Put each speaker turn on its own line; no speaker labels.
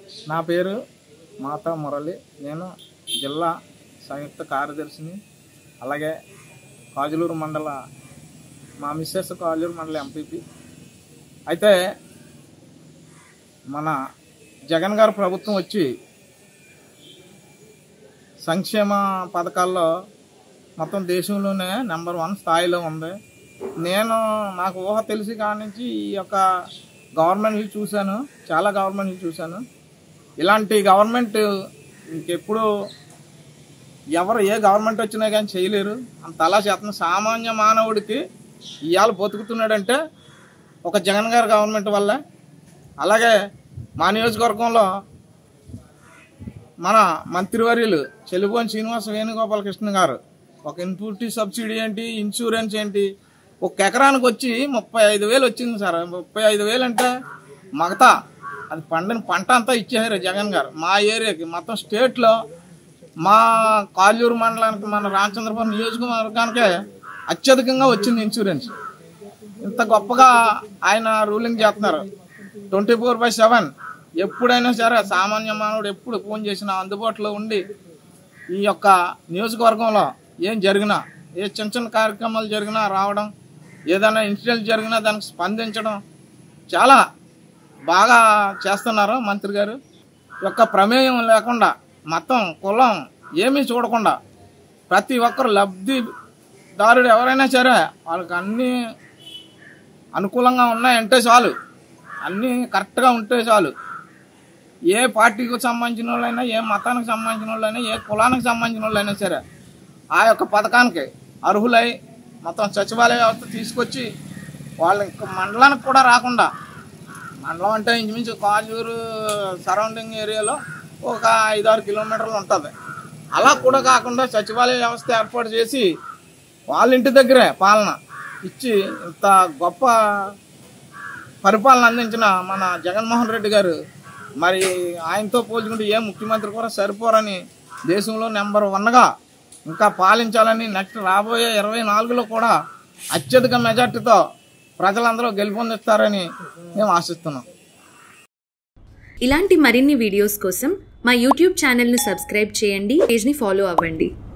నా పేరు మాతా మురళి నేను జిల్లా సంయుక్త కార్యదర్శిని అలాగే కాజులూరు మండల మా మిస్సెస్ కాజులూరు మండల ఎంపీపీ అయితే మన జగన్ గారు ప్రభుత్వం వచ్చి సంక్షేమ పథకాల్లో మొత్తం దేశంలోనే నెంబర్ వన్ స్థాయిలో ఉంది నేను నాకు ఊహ తెలిసి కాడి నుంచి ఈ యొక్క గవర్నమెంట్లు చూశాను చాలా గవర్నమెంట్లు చూశాను ఇలాంటి గవర్నమెంట్ ఇంకెప్పుడు ఎవరు ఏ గవర్నమెంట్ వచ్చినా కానీ చేయలేరు అంత అలా చేస్తున్న సామాన్య మానవుడికి ఇవాళ బతుకుతున్నాడంటే ఒక జగన్ గారి గవర్నమెంట్ వల్ల అలాగే మా నియోజకవర్గంలో మన మంత్రివర్యులు చెలుబోని శ్రీనివాస వేణుగోపాలకృష్ణ గారు ఒక ఇన్పుట్ సబ్సిడీ ఏంటి ఇన్సూరెన్స్ ఏంటి ఒక ఎకరానికి వచ్చి ముప్పై ఐదు వేలు వచ్చింది సార్ ముప్పై ఐదు వేలు అంటే మగతా అది పండిన పంట అంతా ఇచ్చేసారు జగన్ గారు మా ఏరియాకి మొత్తం స్టేట్లో మా కాజూరు మండలానికి మన రామచంద్రపురం నియోజకవర్గానికే అత్యధికంగా వచ్చింది ఇన్సూరెన్స్ ఇంత గొప్పగా ఆయన రూలింగ్ చేస్తున్నారు ట్వంటీ ఫోర్ బై సెవెన్ ఎప్పుడైనా సరే సామాన్య మానవుడు ఎప్పుడు ఫోన్ చేసినా అందుబాటులో ఉండి ఈ యొక్క నియోజకవర్గంలో ఏం జరిగినా ఏ చిన్న చిన్న కార్యక్రమాలు జరిగినా రావడం ఏదైనా ఇన్సిడెంట్ జరిగినా దానికి స్పందించడం చాలా బాగా చేస్తున్నారు మంత్రి గారు యొక్క ప్రమేయం లేకుండా మొత్తం కులం ఏమీ చూడకుండా ప్రతి ఒక్కరు లబ్ధిదారుడు ఎవరైనా సరే వాళ్ళకి అన్నీ అనుకూలంగా ఉన్నాయంటే చాలు అన్నీ కరెక్ట్గా ఉంటే చాలు ఏ పార్టీకి సంబంధించిన వాళ్ళైనా ఏ మతానికి సంబంధించిన వాళ్ళైనా ఏ కులానికి సంబంధించిన వాళ్ళైనా సరే ఆ యొక్క పథకానికి అర్హులై మొత్తం సచివాలయ వ్యవస్థ తీసుకొచ్చి వాళ్ళ ఇంక మండలానికి కూడా రాకుండా మండలం అంటే ఇంచుమించు కాజూరు సరౌండింగ్ ఏరియాలో ఒక ఐదారు కిలోమీటర్లు ఉంటుంది అలా కూడా కాకుండా సచివాలయ వ్యవస్థ ఏర్పాటు చేసి వాళ్ళ ఇంటి దగ్గరే పాలన ఇచ్చి ఇంత గొప్ప పరిపాలన అందించిన మన జగన్మోహన్ రెడ్డి గారు మరి ఆయనతో పోల్చుకుంటే ఏ ముఖ్యమంత్రి కూడా సరిపోరని దేశంలో నెంబర్ వన్గా ఇంకా పాలించాలని నెక్స్ట్ రాబోయే ఇరవై నాలుగులో కూడా అత్యధిక మెజార్టీతో ప్రజలందరూ గెలుపొందిస్తారని మేము ఆశిస్తున్నాం
ఇలాంటి మరిన్ని వీడియోస్ కోసం మా యూట్యూబ్ ఛానల్ను సబ్స్క్రైబ్ చేయండి పేజ్ని ఫాలో అవ్వండి